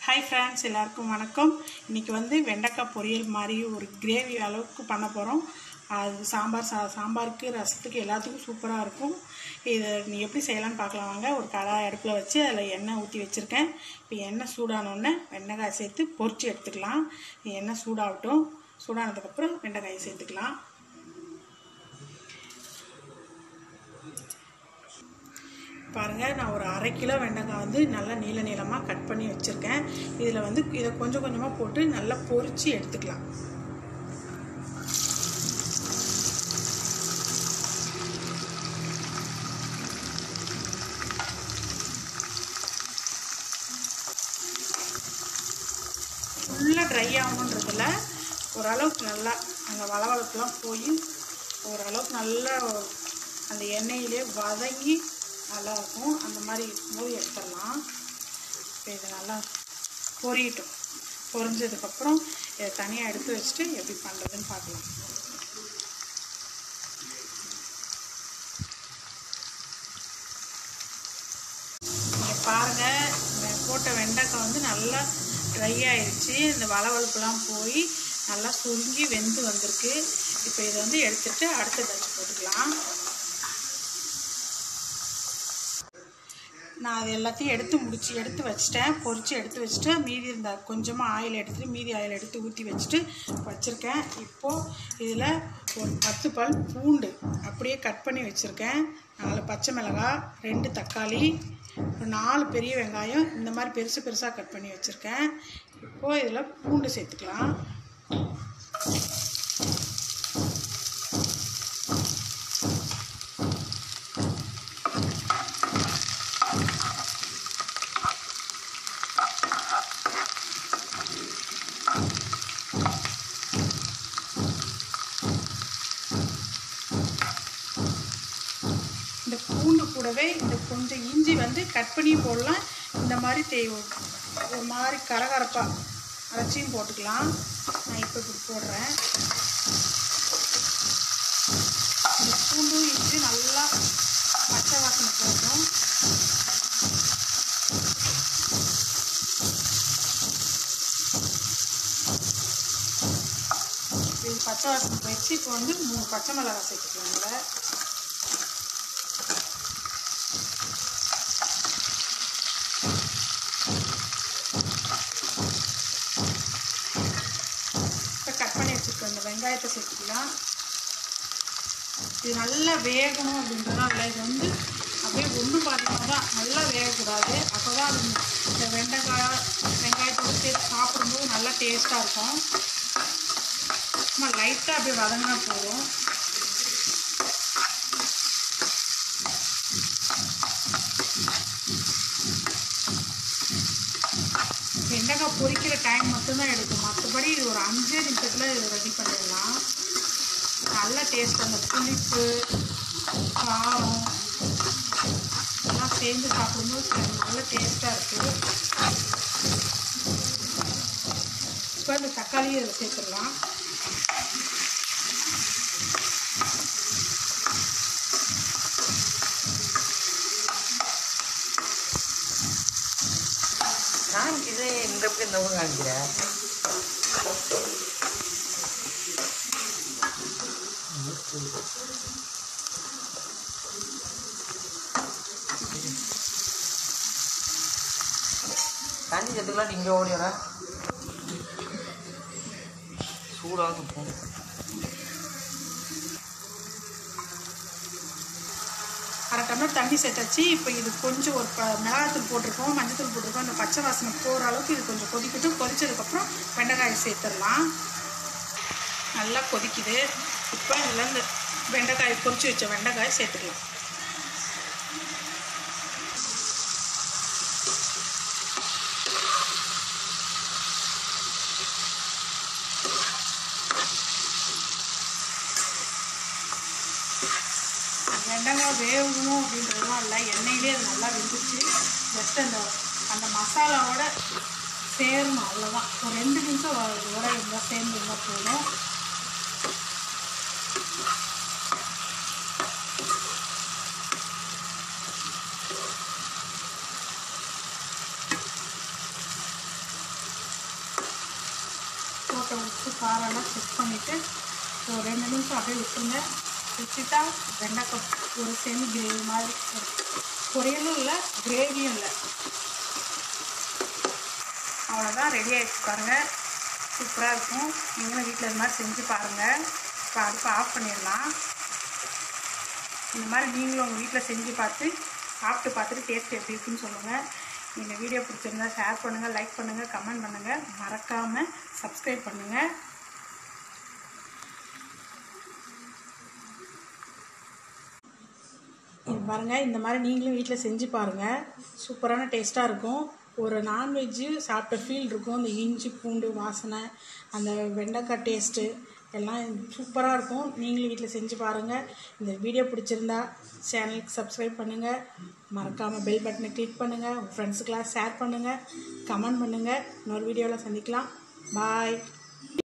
Hi friends எல்லாருக்கும் வணக்கம் இன்றைக்கி வந்து வெண்டைக்காய் பொரியல் மாதிரி ஒரு கிரேவி அளவுக்கு பண்ண போகிறோம் அது சாம்பார் சா சாம்பாருக்கு ரசத்துக்கு எல்லாத்துக்கும் சூப்பராக இருக்கும் இதை நீ எப்படி செய்யலாம்னு பார்க்கலாம் வாங்க ஒரு கடாய் அடுப்பில் வச்சு அதில் எண்ணெய் ஊற்றி வச்சுருக்கேன் இப்போ எண்ணெய் சூடானோடனே வெண்டைக்காய் சேர்த்து பொரிச்சு எடுத்துக்கலாம் எண்ணெய் சூடாகட்டும் சூடானதுக்கப்புறம் வெண்டைக்காயை சேர்த்துக்கலாம் பாருங்கள் நான் ஒரு அரை கிலோ வெண்டைக்காய் வந்து நல்லா நீள நீளமாக கட் பண்ணி வச்சுருக்கேன் இதில் வந்து இதை கொஞ்சம் கொஞ்சமாக போட்டு நல்லா பொரித்து எடுத்துக்கலாம் ஃபுல்லாக ட்ரை ஆகணுன்றதில்ல ஓரளவுக்கு நல்லா அந்த வளவளப்புலாம் போய் ஓரளவுக்கு நல்லா அந்த எண்ணெயிலே வதங்கி நல்லா இருக்கும் அந்த மாதிரி இருக்கும்போது எடுத்துடலாம் இப்போ இது நல்லா பொரியட்டும் பொரிஞ்சதுக்கப்புறம் இதை தனியாக எடுத்து வச்சுட்டு எப்படி பண்ணுறதுன்னு பார்க்கலாம் நீங்கள் பாருங்கள் போட்ட வெண்டைக்காய் வந்து நல்லா ட்ரை ஆயிடுச்சு இந்த வளவளப்புலாம் போய் நல்லா சுருங்கி வெந்து வந்திருக்கு இப்போ இதை வந்து எடுத்துட்டு அடுத்த பேட்ச் போட்டுக்கலாம் நான் அது எல்லாத்தையும் எடுத்து முடிச்சு எடுத்து வச்சிட்டேன் பொரித்து எடுத்து வச்சுட்டு மீதி இருந்த கொஞ்சமாக ஆயில் எடுத்துகிட்டு மீதி ஆயில் எடுத்து ஊற்றி வச்சுட்டு வச்சுருக்கேன் இப்போது இதில் ஒரு பத்து பல் பூண்டு அப்படியே கட் பண்ணி வச்சுருக்கேன் நாலு பச்சை மிளகாய் ரெண்டு தக்காளி ஒரு நாலு பெரிய வெங்காயம் இந்த மாதிரி பெருசு பெருசாக கட் பண்ணி வச்சுருக்கேன் இப்போது இதில் பூண்டு சேர்த்துக்கலாம் இந்த பூண்டு கூடவே இந்த கொஞ்சம் இஞ்சி வந்து கட் பண்ணி போடலாம் இந்த மாதிரி தே ஒரு மாதிரி கரகரப்பாக அரைச்சியும் போட்டுக்கலாம் நான் இப்போ இப்படி போடுறேன் இந்த பூண்டும் இஞ்சி நல்லா பச்சை வாசனை போட்டோம் இது பச்சை வாசனை போயிடுச்சு இப்போ வந்து மூணு பச்சை மிளகாய் சேர்த்துக்கலாங்க இப்போ கட் பண்ணி வச்சுருக்க இந்த வெங்காயத்தை சேர்த்துக்கலாம் இது நல்லா வேகணும் அப்படின்றதுனால இது வந்து அப்படியே ஒன்று பாதிமாக தான் நல்லா வேகக்கூடாது அப்போ தான் அது இந்த வெண்டைக்காய் வெங்காயத்தோடு சேர்த்து சாப்பிடும்போது நல்லா டேஸ்ட்டாக இருக்கும் சும்மா லைட்டாக அப்படியே வதங்கினா போதும் வெண்டைக்காய் பொரிக்கிற டைம் மட்டும்தான் எடுக்கும் மற்றபடி இது ஒரு அஞ்சே நிமிஷத்தில் இது ரெடி பண்ணிடலாம் நல்ல டேஸ்ட் அந்த புளிப்பு காரம் எல்லாம் சேர்ந்து சாப்பிடும்போது சரி, நல்ல டேஸ்ட்டாக இருக்குது இப்போ இந்த தக்காளியை இதில் சேர்த்துடலாம் காமிக்குது இந்த பக்கம் இந்த பக்கம் காமிக்கிற தண்ணி சேர்த்துக்கலாம் நீங்க ஓடி வர சூடாக இருக்கும் அரை டம்ளர் தண்ணி சேர்த்தாச்சு இப்போ இது கொஞ்சம் ஒரு ப மிளகாத்தூள் போட்டிருக்கோம் மஞ்சத்தூள் போட்டிருக்கோம் இந்த பச்சை வாசனை போகிற அளவுக்கு இது கொஞ்சம் கொதிக்கட்டும் கொதிச்சதுக்கப்புறம் வெண்டைக்காயை சேர்த்துடலாம் நல்லா கொதிக்குது இப்போ இதில் இந்த வெண்டைக்காய் பொரிச்சு வச்ச வெண்டைக்காயை சேர்த்துக்கலாம் வெண்டைக்காய் வேகணும் அப்படின்றதுலாம் இல்லை எண்ணெயிலே அது நல்லா வெந்துச்சு ஜஸ்ட் அந்த அந்த மசாலாவோட சேரணும் அவ்வளோதான் ஒரு ரெண்டு நிமிஷம் வ- இதோட இருந்தால் சேர்ந்து இருந்தால் போதும் காரெல்லாம் செக் பண்ணிவிட்டு ஒரு ரெண்டு நிமிஷம் அப்படியே விட்டுருங்க வச்சுட்டா வெண்டைக்காய் ஒரு செமி கிரேவி மாதிரி வரும். பொரியலும் இல்லை கிரேவியும் இல்லை அவ்வளோதான் ரெடி ஆகிடுச்சு பாருங்கள் சூப்பராக இருக்கும் நீங்களும் வீட்டில் இது மாதிரி செஞ்சு பாருங்கள் இப்போ அடுப்பு ஆஃப் பண்ணிடலாம் இந்த மாதிரி நீங்களும் உங்கள் வீட்டில் செஞ்சு பார்த்து சாப்பிட்டு பார்த்துட்டு டேஸ்ட் எப்படி இருக்குன்னு சொல்லுங்கள் இந்த வீடியோ பிடிச்சிருந்தா ஷேர் பண்ணுங்கள் லைக் பண்ணுங்கள் கமெண்ட் பண்ணுங்கள் மறக்காமல் சப்ஸ்கிரைப் பண்ணுங்கள் இது பாருங்கள் இந்த மாதிரி நீங்களும் வீட்டில் செஞ்சு பாருங்கள் சூப்பரான டேஸ்ட்டாக இருக்கும் ஒரு நான்வெஜ்ஜு சாப்பிட்ட ஃபீல் இருக்கும் இந்த இஞ்சி பூண்டு வாசனை அந்த வெண்டைக்காய் டேஸ்ட்டு எல்லாம் சூப்பராக இருக்கும் நீங்களும் வீட்டில் செஞ்சு பாருங்கள் இந்த வீடியோ பிடிச்சிருந்தா சேனலுக்கு சப்ஸ்கிரைப் பண்ணுங்கள் மறக்காமல் பெல் பட்டனை கிளிக் பண்ணுங்கள் உங்கள் ஃப்ரெண்ட்ஸுக்கெல்லாம் ஷேர் பண்ணுங்கள் கமெண்ட் பண்ணுங்கள் இன்னொரு வீடியோவில் சந்திக்கலாம் பாய்